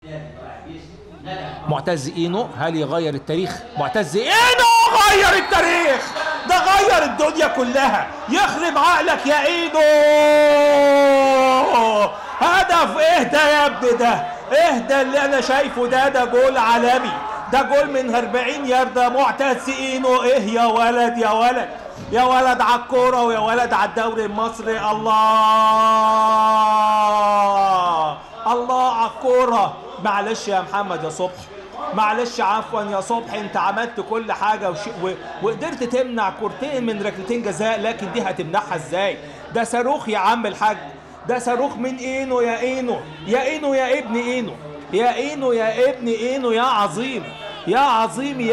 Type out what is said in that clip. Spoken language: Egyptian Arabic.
معتز اينو هل يغير التاريخ معتز اينو غير التاريخ ده غير الدنيا كلها يخرب عقلك يا اينو هدف اهدى يا ابني ده اهدى اللي انا شايفه ده ده جول عالمي ده جول من 40 ياردة معتز اينو ايه يا ولد يا ولد يا ولد على الكوره ويا ولد على الدوري المصري الله الله على الكوره معلش يا محمد يا صبحي معلش عفوا يا صبحي انت عملت كل حاجه وش... و... وقدرت تمنع كورتين من ركلتين جزاء لكن دي هتمنعها ازاي ده صاروخ يا عم الحاج ده صاروخ من اينو يا اينو يا اينو يا ابن اينو يا اينو يا ابن اينو يا عظيم يا عظيم يا